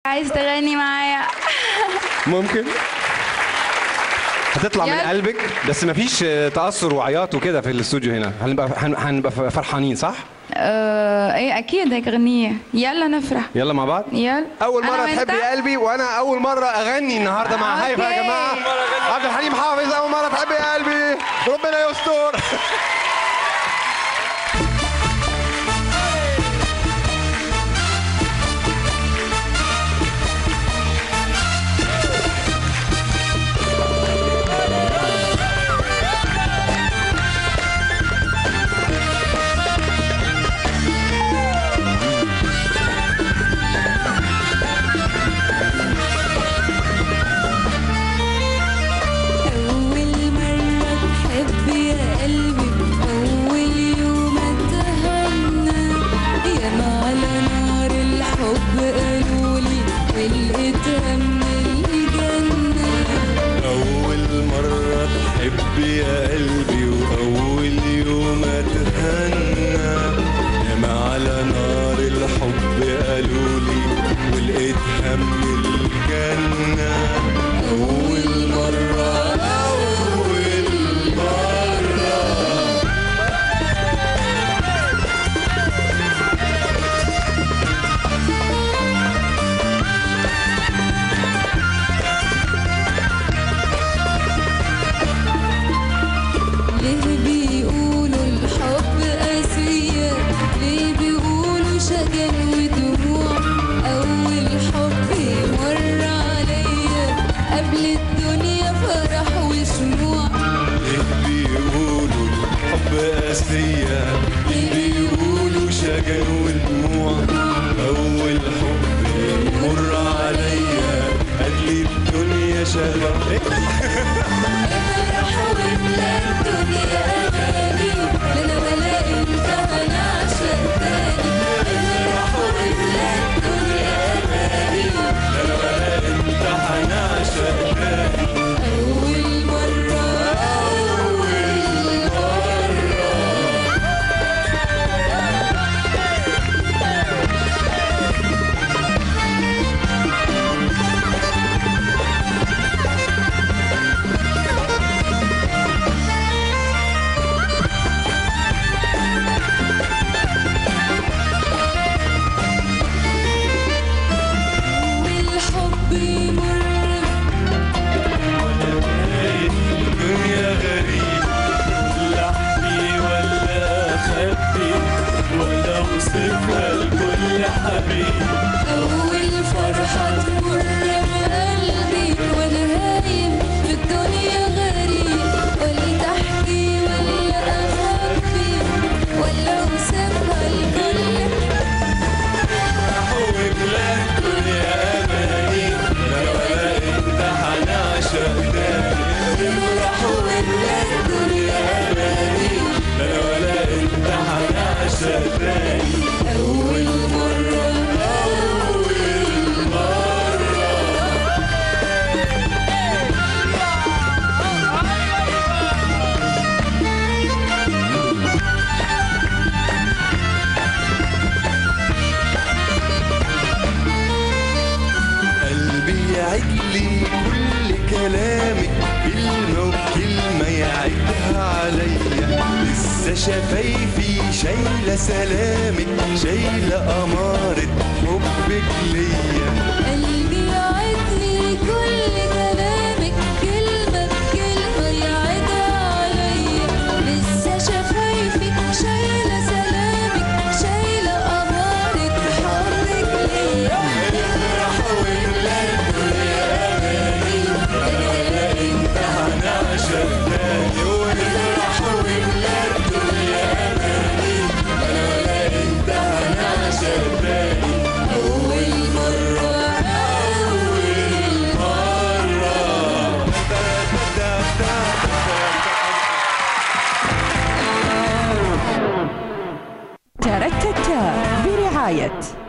عايز تغني معايا ممكن هتطلع من يلا. قلبك بس مفيش آه، تأثر وعياط وكده في الاستوديو هنا هنبقى هن- هنبقى فرحانين صح؟ آه ايه اكيد هيك غنية يلا نفرح يلا مع بعض يلا اول أنا مره وأنت؟ تحبي قلبي وانا اول مره اغني النهارده مع أوكي. هيفا يا جماعه عبد الحليم حافظ اول مره تحبي قلبي ربنا يستر أول مرة تحب يا قلبي أول يوم أتهنى يا على نار الحب قالولي ولقيتها من الجنة أول مرة تحب يا قلبي وأول يوم أتهنى ياما على نار الحب قالولي ولقيتها من الجنة أول مرة أول مرة ليه بيقولوا الحب قاسية ليه بيقولوا شجن ودموع أول حب يمر عليا قبل الدنيا فرح وشموع ليه بيقولوا الحب قاسية ليه بيقولوا شجن ودموع أول حب يمر عليا قال الدنيا شغل افرح واملا الدنيا أغاني لا أنا ولا أنت هنعشق تاني افرح واملا الدنيا أغاني انت هنعشق تاني أول مرة أول مرة والحب يمر الدنيا غريب لا احكي ولا اخبي ولا اوصفها لكل حبيب أول فرحة تمر بقلبي وأنا هايم في الدنيا غريب ولا تحكي ولا أخبي ولا أوصفها لكل حول بلاد الدنيا اماني لا ولا انت هنعشق تاني يفرح واملا الدنيا أغاني لا ولا انت هنعشق تاني أول مرة أول مرة قلبي يعد لي كل كلامك كلمة وكلمة يعدها عليا لسه شفايفي شايلة سلامك شايلة أمارة حبك ليا قلبي يعدني كل كلامك كلمة بكلمة يعدها عليا لسه شفايفي شايلة سلامك شايلة أمارة حبك ليا افرح واملا الدنيا أغاني ولا أنت هنعشق تاني افرح واملا الدنيا أغاني ولا أنت هنعشق تاني أول مرة أول مرة تاركتتا برعاية